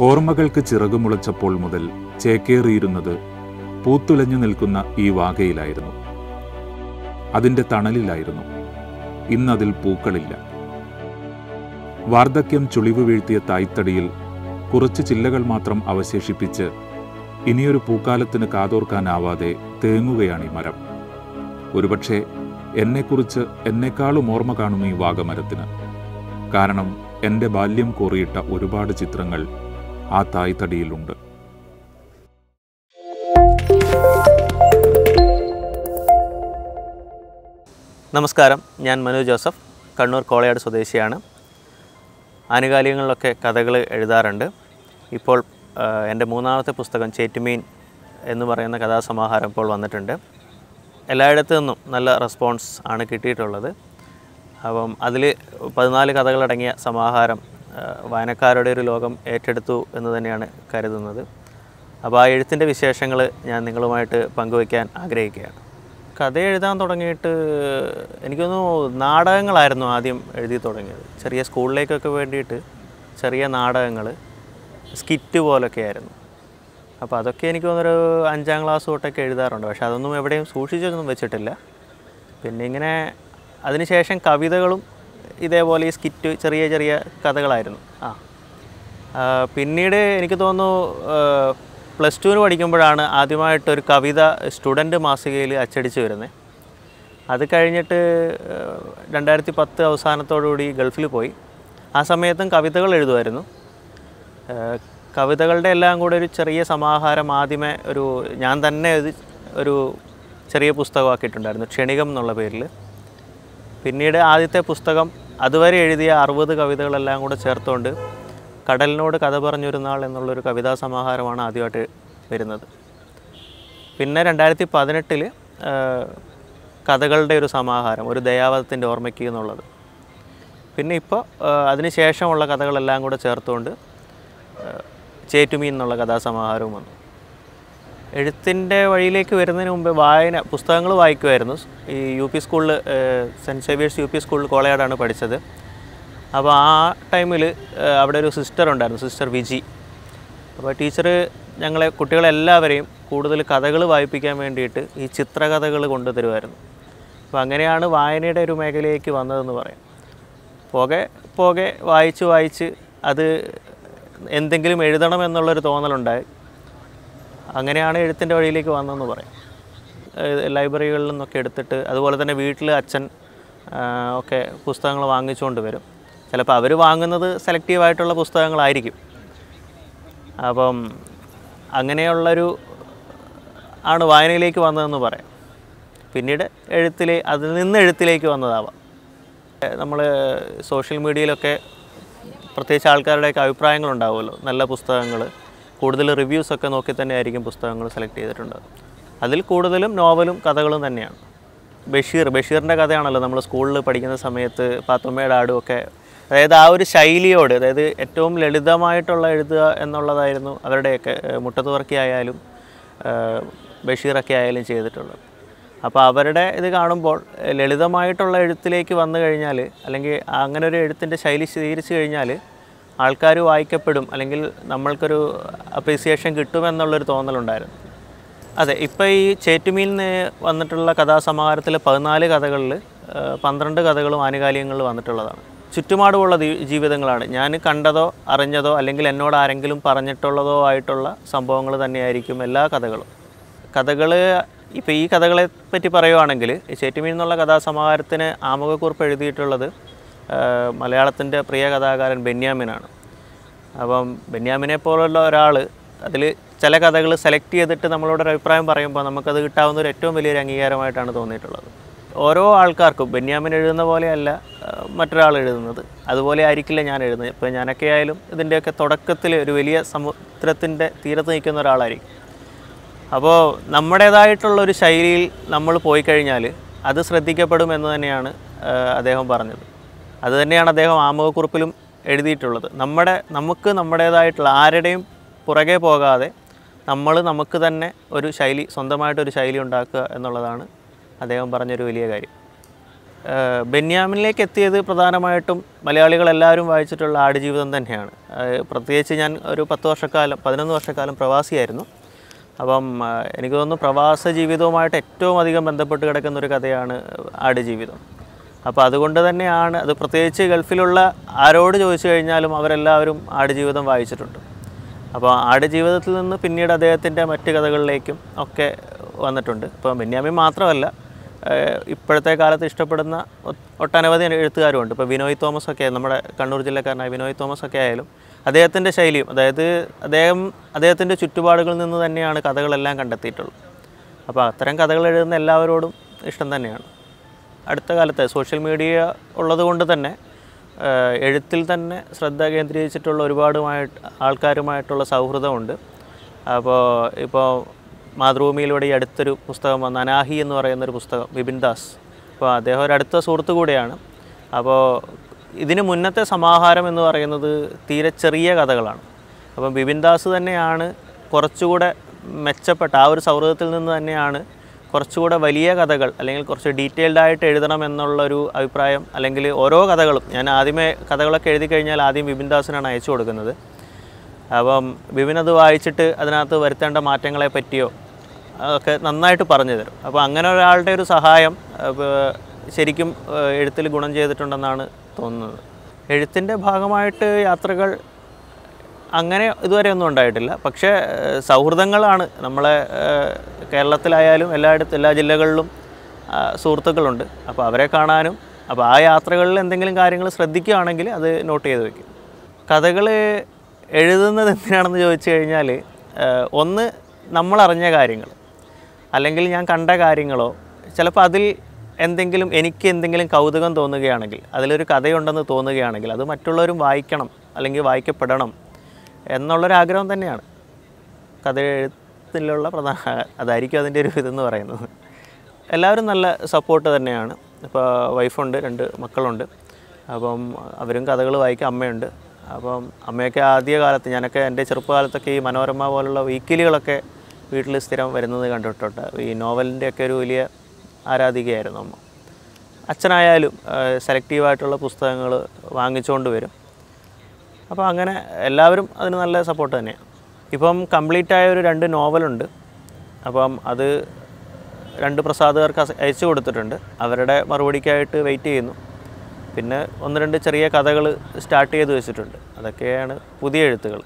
ഓർമ്മകൾക്ക് ചിറകുമുളച്ചപ്പോൾ മുതൽ ചേക്കേറിയിരുന്നത് പൂത്തുലഞ്ഞു നിൽക്കുന്ന ഈ വാകയിലായിരുന്നു അതിൻ്റെ തണലിലായിരുന്നു ഇന്നതിൽ പൂക്കളില്ല വാർദ്ധക്യം ചുളിവ് വീഴ്ത്തിയ തായ്തടിയിൽ കുറച്ച് ചില്ലകൾ മാത്രം അവശേഷിപ്പിച്ച് ഇനിയൊരു പൂക്കാലത്തിന് കാതോർക്കാനാവാതെ തേങ്ങുകയാണ് ഈ മരം ഒരുപക്ഷെ എന്നെക്കുറിച്ച് എന്നെക്കാളും ഓർമ്മ കാണും ഈ വാഗമരത്തിന് കാരണം എൻ്റെ ബാല്യം കോറിയിട്ട ഒരുപാട് ചിത്രങ്ങൾ ആ തായ്തടിയിലുണ്ട് നമസ്കാരം ഞാൻ മനു ജോസഫ് കണ്ണൂർ കോളയാട് സ്വദേശിയാണ് ആനുകാലികങ്ങളിലൊക്കെ കഥകൾ എഴുതാറുണ്ട് ഇപ്പോൾ ആ, എൻ്റെ മൂന്നാമത്തെ പുസ്തകം ചേറ്റുമീൻ എന്ന് പറയുന്ന കഥാസമാഹാരം ഇപ്പോൾ വന്നിട്ടുണ്ട് എല്ലായിടത്തു നിന്നും നല്ല റെസ്പോൺസ് ആണ് കിട്ടിയിട്ടുള്ളത് അപ്പം അതിൽ പതിനാല് കഥകളടങ്ങിയ സമാഹാരം ആ, വായനക്കാരുടെ ഒരു ലോകം ഏറ്റെടുത്തു എന്ന് തന്നെയാണ് കരുതുന്നത് അപ്പോൾ ആ എഴുത്തിൻ്റെ വിശേഷങ്ങൾ ഞാൻ നിങ്ങളുമായിട്ട് പങ്കുവയ്ക്കാൻ ആഗ്രഹിക്കുകയാണ് കഥ എഴുതാൻ തുടങ്ങിയിട്ട് എനിക്ക് തോന്നുന്നു നാടകങ്ങളായിരുന്നു ആദ്യം എഴുതി തുടങ്ങിയത് ചെറിയ സ്കൂളിലേക്കൊക്കെ വേണ്ടിയിട്ട് ചെറിയ നാടകങ്ങൾ സ്കിറ്റ് പോലൊക്കെ ആയിരുന്നു അപ്പോൾ അതൊക്കെ എനിക്ക് തോന്നുന്നൊരു അഞ്ചാം ക്ലാസ് തൊട്ടൊക്കെ എഴുതാറുണ്ട് പക്ഷെ അതൊന്നും എവിടെയും സൂക്ഷിച്ചൊന്നും വെച്ചിട്ടില്ല പിന്നെ ഇങ്ങനെ അതിനുശേഷം കവിതകളും ഇതേപോലെ ഈ സ്കിറ്റ് ചെറിയ ചെറിയ കഥകളായിരുന്നു ആ ആ, പിന്നീട് എനിക്ക് തോന്നുന്നു പ്ലസ് ടുവിന് പഠിക്കുമ്പോഴാണ് ആദ്യമായിട്ടൊരു കവിത സ്റ്റുഡൻറ്റ് മാസികയിൽ അച്ചടിച്ച് വരുന്നത് അത് കഴിഞ്ഞിട്ട് ആ, രണ്ടായിരത്തി പത്ത് അവസാനത്തോടുകൂടി ഗൾഫിൽ പോയി ആ സമയത്തും കവിതകൾ എഴുതുമായിരുന്നു ആ, കവിതകളുടെ എല്ലാം കൂടെ ഒരു ചെറിയ സമാഹാരം ആദ്യമേ ഒരു ഞാൻ തന്നെ എഴുതി ഒരു ചെറിയ പുസ്തകമാക്കിയിട്ടുണ്ടായിരുന്നു ക്ഷണികം എന്നുള്ള പേരിൽ പിന്നീട് ആദ്യത്തെ പുസ്തകം അതുവരെ എഴുതിയ അറുപത് കവിതകളെല്ലാം കൂടെ ചേർത്തുകൊണ്ട് കടലിനോട് കഥ പറഞ്ഞൊരു നാൾ എന്നുള്ളൊരു കവിതാ സമാഹാരമാണ് ആദ്യമായിട്ട് വരുന്നത് പിന്നെ രണ്ടായിരത്തി പതിനെട്ടിൽ കഥകളുടെ ഒരു സമാഹാരം ഒരു ദയാവധത്തിൻ്റെ ഓർമ്മയ്ക്ക് എന്നുള്ളത് പിന്നെ ഇപ്പോൾ അതിന് ശേഷമുള്ള കഥകളെല്ലാം കൂടെ ചേർത്തുകൊണ്ട് ആ, ചേറ്റുമീൻ എന്നുള്ള കഥാസമാഹാരവും വന്നു എഴുത്തിൻ്റെ വഴിയിലേക്ക് വരുന്നതിന് മുമ്പ് വായന പുസ്തകങ്ങൾ വായിക്കുമായിരുന്നു ഈ യു പി സ്കൂളിൽ സെൻറ്റ് സേവിയേഴ്സ് യു പി സ്കൂളിൽ കോളയാടാണ് പഠിച്ചത് അപ്പോൾ ആ ടൈമിൽ അവിടെ ഒരു സിസ്റ്റർ ഉണ്ടായിരുന്നു സിസ്റ്റർ വിജി അപ്പോൾ ടീച്ചർ ഞങ്ങളെ കുട്ടികളെല്ലാവരെയും കൂടുതൽ കഥകൾ വായിപ്പിക്കാൻ വേണ്ടിയിട്ട് ഈ ചിത്രകഥകൾ കൊണ്ടുതരുമായിരുന്നു അപ്പോൾ അങ്ങനെയാണ് വായനയുടെ ഒരു മേഖലയിലേക്ക് വന്നതെന്ന് പറയാം പോകെ പോകെ വായിച്ച് വായിച്ച് അത് എന്തെങ്കിലും എഴുതണം എന്നുള്ളൊരു തോന്നലുണ്ടായി അങ്ങനെയാണ് എഴുത്തിൻ്റെ വഴിയിലേക്ക് വന്നതെന്ന് പറയാം ഏഹ് ലൈബ്രറികളിൽ നിന്നൊക്കെ എടുത്തിട്ട് അതുപോലെ തന്നെ വീട്ടിൽ അച്ഛൻ ആ, ഒക്കെ പുസ്തകങ്ങൾ വാങ്ങിച്ചുകൊണ്ട് വരും ചിലപ്പോൾ അവർ വാങ്ങുന്നത് സെലക്റ്റീവായിട്ടുള്ള പുസ്തകങ്ങളായിരിക്കും അപ്പം അങ്ങനെയുള്ളൊരു ആണ് വായനയിലേക്ക് വന്നതെന്ന് പറയാം പിന്നീട് എഴുത്തിലെ അതിൽ നിന്ന് എഴുത്തിലേക്ക് വന്നതാവാം നമ്മൾ സോഷ്യൽ മീഡിയയിലൊക്കെ പ്രത്യേകിച്ച് ആൾക്കാരുടെയൊക്കെ അഭിപ്രായങ്ങളുണ്ടാവുമല്ലോ നല്ല പുസ്തകങ്ങൾ കൂടുതൽ റിവ്യൂസൊക്കെ നോക്കി തന്നെ ആയിരിക്കും പുസ്തകങ്ങൾ സെലക്ട് ചെയ്തിട്ടുണ്ട് അതിൽ കൂടുതലും നോവലും കഥകളും തന്നെയാണ് ബഷീർ ബഷീറിൻ്റെ കഥയാണല്ലോ നമ്മൾ സ്കൂളിൽ പഠിക്കുന്ന സമയത്ത് പാത്തുമ്മയുടെ ആടും ഒക്കെ അതായത് ആ ഒരു ശൈലിയോട് അതായത് ഏറ്റവും ലളിതമായിട്ടുള്ള എഴുതുക എന്നുള്ളതായിരുന്നു അവരുടെയൊക്കെ ഏഹ് മുട്ടത്ത് വർക്കി ആയാലും ഏഹ് ബഷീറൊക്കെ ആയാലും ചെയ്തിട്ടുള്ളത് അപ്പോൾ അവരുടെ ഇത് കാണുമ്പോൾ ഏഹ് ലളിതമായിട്ടുള്ള എഴുത്തിലേക്ക് വന്നു കഴിഞ്ഞാൽ അല്ലെങ്കിൽ അങ്ങനെ ഒരു എഴുത്തിൻ്റെ ശൈലി സ്വീകരിച്ചു കഴിഞ്ഞാൽ ആൾക്കാർ വായിക്കപ്പെടും അല്ലെങ്കിൽ നമ്മൾക്കൊരു അപ്രീസിയേഷൻ കിട്ടുമെന്നുള്ളൊരു തോന്നലുണ്ടായിരുന്നു അതെ ഇപ്പോൾ ഈ ചേറ്റുമീൻ നിന്ന് വന്നിട്ടുള്ള കഥാസമാഹാരത്തിൽ പതിനാല് കഥകളിൽ പന്ത്രണ്ട് കഥകളും ആനുകാലികങ്ങളിൽ വന്നിട്ടുള്ളതാണ് ചുറ്റുപാടുമുള്ള ദീ- ജീവിതങ്ങളാണ് ഞാൻ കണ്ടതോ അറിഞ്ഞതോ അല്ലെങ്കിൽ എന്നോട് ആരെങ്കിലും പറഞ്ഞിട്ടുള്ളതോ ആയിട്ടുള്ള സംഭവങ്ങൾ തന്നെയായിരിക്കും എല്ലാ കഥകളും കഥകൾ ഇപ്പോൾ ഈ കഥകളെ പറ്റി പറയുവാണെങ്കിൽ ഈ ചേറ്റുമീൻ എന്നുള്ള കഥാസമാഹാരത്തിന് ആമുഖക്കുറിപ്പ് എഴുതിയിട്ടുള്ളത് മലയാളത്തിൻ്റെ പ്രിയ കഥാകാരൻ ബെന്യാമിനാണ് അപ്പം ബെന്യാമിനെ പോലുള്ള ഒരാൾ അതിൽ ചില കഥകൾ സെലക്ട് ചെയ്തിട്ട് നമ്മളോട് ഒരു അഭിപ്രായം പറയുമ്പോൾ നമുക്കത് കിട്ടാവുന്ന ഒരു ഏറ്റവും വലിയൊരു അംഗീകാരമായിട്ടാണ് തോന്നിയിട്ടുള്ളത് ഓരോ ആൾക്കാർക്കും ബെന്യാമിൻ എഴുതുന്ന പോലെയല്ല ആ, മറ്റൊരാൾ എഴുതുന്നത് അതുപോലെ ആയിരിക്കില്ല ഞാൻ എഴുതുന്നത് ഇപ്പോൾ ഞാനൊക്കെ ആയാലും ഇതിൻ്റെയൊക്കെ തുടക്കത്തിൽ ഒരു വലിയ സമുദ്രത്തിൻ്റെ തീരത്ത് നിൽക്കുന്ന ഒരാളായിരിക്കും അപ്പോൾ നമ്മുടേതായിട്ടുള്ള ഒരു ശൈലിയിൽ നമ്മൾ പോയി കഴിഞ്ഞാൽ അത് ശ്രദ്ധിക്കപ്പെടും എന്ന് തന്നെയാണ് ആ, അദ്ദേഹം പറഞ്ഞത് അത് തന്നെയാണ് അദ്ദേഹം ആമുഖക്കുറിപ്പിലും എഴുതിയിട്ടുള്ളത് നമ്മുടെ നമുക്ക് നമ്മുടേതായിട്ടുള്ള ആരുടെയും പുറകെ പോകാതെ നമ്മൾ നമുക്ക് തന്നെ ഒരു ശൈലി സ്വന്തമായിട്ടൊരു ശൈലി ഉണ്ടാക്കുക എന്നുള്ളതാണ് അദ്ദേഹം പറഞ്ഞൊരു വലിയ കാര്യം ഏഹ് ബെന്യാമിനിലേക്ക് എത്തിയത് പ്രധാനമായിട്ടും മലയാളികളെല്ലാവരും വായിച്ചിട്ടുള്ള ആടുജീവിതം തന്നെയാണ് ഏഹ് പ്രത്യേകിച്ച് ഞാൻ ഒരു പത്ത് വർഷക്കാലം പതിനൊന്ന് വർഷക്കാലം പ്രവാസിയായിരുന്നു അപ്പം ഏഹ് എനിക്ക് തോന്നുന്നു പ്രവാസ ജീവിതവുമായിട്ട് ഏറ്റവും അധികം ബന്ധപ്പെട്ട് കിടക്കുന്ന ഒരു കഥയാണ് ആടുജീവിതം അപ്പോൾ അതുകൊണ്ട് തന്നെയാണ് അത് പ്രത്യേകിച്ച് ഗൾഫിലുള്ള ആരോട് ചോദിച്ചു കഴിഞ്ഞാലും അവരെല്ലാവരും ആടുജീവിതം വായിച്ചിട്ടുണ്ട് അപ്പോൾ ആടുജീവിതത്തിൽ നിന്ന് പിന്നീട് അദ്ദേഹത്തിൻ്റെ മറ്റ് കഥകളിലേക്കും ഒക്കെ വന്നിട്ടുണ്ട് ഇപ്പോൾ ബെന്യാമിൻ മാത്രമല്ല ഏഹ് ഇപ്പോഴത്തെ കാലത്ത് ഇഷ്ടപ്പെടുന്ന ഒ- ഒട്ടനവധി എഴുത്തുകാരുമുണ്ട് ഇപ്പോൾ വിനോയ് തോമസ് ഒക്കെ നമ്മുടെ കണ്ണൂർ ജില്ലക്കാരനായ വിനോയ് തോമസ് ഒക്കെ ആയാലും അദ്ദേഹത്തിൻ്റെ ശൈലിയും അതായത് അദ്ദേഹം അദ്ദേഹത്തിൻ്റെ ചുറ്റുപാടുകളിൽ നിന്ന് തന്നെയാണ് കഥകളെല്ലാം കണ്ടെത്തിയിട്ടുള്ളത് അപ്പോൾ അത്തരം കഥകൾ എഴുതുന്ന എല്ലാവരോടും ഇഷ്ടം തന്നെയാണ് അടുത്ത കാലത്ത് സോഷ്യൽ മീഡിയ ഉള്ളത് കൊണ്ട് തന്നെ ഏഹ് എഴുത്തിൽ തന്നെ ശ്രദ്ധ കേന്ദ്രീകരിച്ചിട്ടുള്ള ഒരുപാടുമായിട്ട് ആൾക്കാരുമായിട്ടുള്ള സൗഹൃദമുണ്ട് അപ്പോൾ ഇപ്പോൾ മാതൃഭൂമിയിലൂടെ ഈ അടുത്തൊരു പുസ്തകം വന്ന അനാഹി എന്ന് പറയുന്നൊരു പുസ്തകം വിപിൻ ദാസ് അപ്പോൾ അദ്ദേഹം ഒരു അടുത്ത സുഹൃത്തു കൂടെയാണ് അപ്പോൾ ഇതിന് മുന്നത്തെ സമാഹാരം എന്ന് പറയുന്നത് തീരെ ചെറിയ കഥകളാണ് അപ്പം ബിപിൻ ദാസ് തന്നെയാണ് കുറച്ചുകൂടെ മെച്ചപ്പെട്ട ആ ഒരു സൗഹൃദത്തിൽ നിന്ന് തന്നെയാണ് കുറച്ചുകൂടെ വലിയ കഥകൾ അല്ലെങ്കിൽ കുറച്ച് ഡീറ്റെയിൽഡ് ആയിട്ട് എഴുതണം എന്നുള്ളൊരു അഭിപ്രായം അല്ലെങ്കിൽ ഓരോ കഥകളും ഞാൻ ആദ്യമേ കഥകളൊക്കെ എഴുതി കഴിഞ്ഞാൽ ആദ്യം ബിപിൻ ദാസിനാണ് അയച്ചു കൊടുക്കുന്നത് അപ്പം ബിപിൻ അത് വായിച്ചിട്ട് അതിനകത്ത് വരുത്തേണ്ട മാറ്റങ്ങളെ പറ്റിയോ ഒക്കെ നന്നായിട്ട് പറഞ്ഞു തരും അപ്പോൾ അങ്ങനെ ഒരാളുടെ ഒരു സഹായം അപ്പോൾ ശരിക്കും ഏഹ്, എഴുത്തിൽ ഗുണം ചെയ്തിട്ടുണ്ടെന്നാണ് തോന്നുന്നത് എഴുത്തിൻ്റെ ഭാഗമായിട്ട് യാത്രകൾ അങ്ങനെ ഇതുവരെ ഒന്നും ഉണ്ടായിട്ടില്ല പക്ഷേ ഏഹ്, സൗഹൃദങ്ങളാണ് നമ്മളെ ഏഹ്, കേരളത്തിലായാലും എല്ലായിടത്തും എല്ലാ ജില്ലകളിലും ആ, സുഹൃത്തുക്കളുണ്ട് അപ്പോൾ അവരെ കാണാനും അപ്പോൾ ആ യാത്രകളിൽ എന്തെങ്കിലും കാര്യങ്ങൾ ശ്രദ്ധിക്കുകയാണെങ്കിൽ അത് നോട്ട് ചെയ്ത് വെക്കും കഥകൾ എഴുതുന്നത് എന്തിനാണെന്ന് ചോദിച്ചു കഴിഞ്ഞാൽ ഏഹ്, ഒന്ന് നമ്മളറിഞ്ഞ കാര്യങ്ങൾ അല്ലെങ്കിൽ ഞാൻ കണ്ട കാര്യങ്ങളോ ചിലപ്പോൾ അതിൽ എന്തെങ്കിലും എനിക്ക് എന്തെങ്കിലും കൗതുകം തോന്നുകയാണെങ്കിൽ അതിലൊരു കഥയുണ്ടെന്ന് തോന്നുകയാണെങ്കിൽ അത് മറ്റുള്ളവരും വായിക്കണം അല്ലെങ്കിൽ വായിക്കപ്പെടണം എന്നുള്ളൊരാഗ്രഹം തന്നെയാണ് കഥ എഴുത്തിലുള്ള പ്രധാന അതായിരിക്കും അതിൻ്റെ ഒരു ഇതെന്ന് പറയുന്നത് എല്ലാവരും നല്ല സപ്പോർട്ട് തന്നെയാണ് ഇപ്പോൾ വൈഫുണ്ട് രണ്ട് മക്കളുണ്ട് അപ്പം അവരും കഥകൾ വായിക്കും അമ്മയുണ്ട് അപ്പം അമ്മയൊക്കെ ആദ്യ കാലത്ത് ഞാനൊക്കെ എൻ്റെ ചെറുപ്പകാലത്തൊക്കെ ഈ മനോരമ പോലുള്ള വീക്കിലികളൊക്കെ വീട്ടിൽ സ്ഥിരം വരുന്നത് കണ്ടിട്ടുണ്ട് ഈ നോവലിൻ്റെയൊക്കെ ഒരു വലിയ ആരാധികയായിരുന്നു അമ്മ അച്ഛനായാലും സെലക്റ്റീവായിട്ടുള്ള പുസ്തകങ്ങൾ വാങ്ങിച്ചുകൊണ്ട് വരും അപ്പോൾ അങ്ങനെ എല്ലാവരും അതിന് നല്ല സപ്പോർട്ട് തന്നെയാണ് ഇപ്പം കംപ്ലീറ്റ് ആയ ഒരു രണ്ട് നോവലുണ്ട് അപ്പം അത് രണ്ട് പ്രസാദകർക്ക് അസ- അയച്ചു കൊടുത്തിട്ടുണ്ട് അവരുടെ മറുപടിക്കായിട്ട് വെയിറ്റ് ചെയ്യുന്നു പിന്നെ ഒന്ന് രണ്ട് ചെറിയ കഥകൾ സ്റ്റാർട്ട് ചെയ്ത് വെച്ചിട്ടുണ്ട് അതൊക്കെയാണ് പുതിയ എഴുത്തുകൾ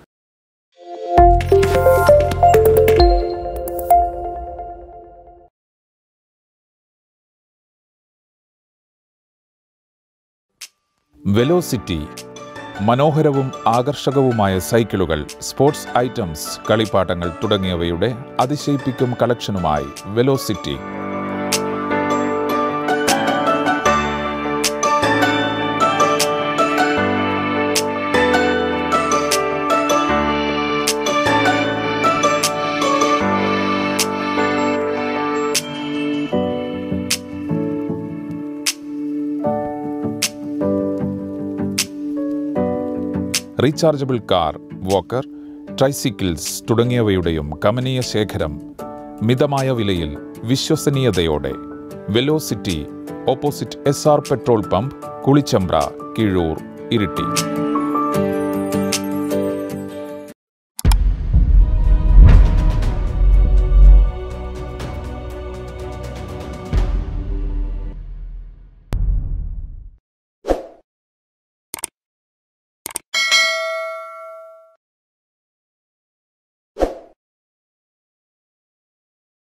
വെലോസിറ്റി മനോഹരവും ആകർഷകവുമായ സൈക്കിളുകൾ സ്പോർട്സ് ഐറ്റംസ് കളിപ്പാട്ടങ്ങൾ തുടങ്ങിയവയുടെ അതിശയിപ്പിക്കും കളക്ഷനുമായി velocity rechargeable car walker tricycles തുടങ്ങിയവയുടെയും കമനീയ ശേഖരം മിതമായ വിലയിൽ വിശ്വസനീയതയോടെ velocity opposite S R petrol pump Kulichambra Kizhur Iritty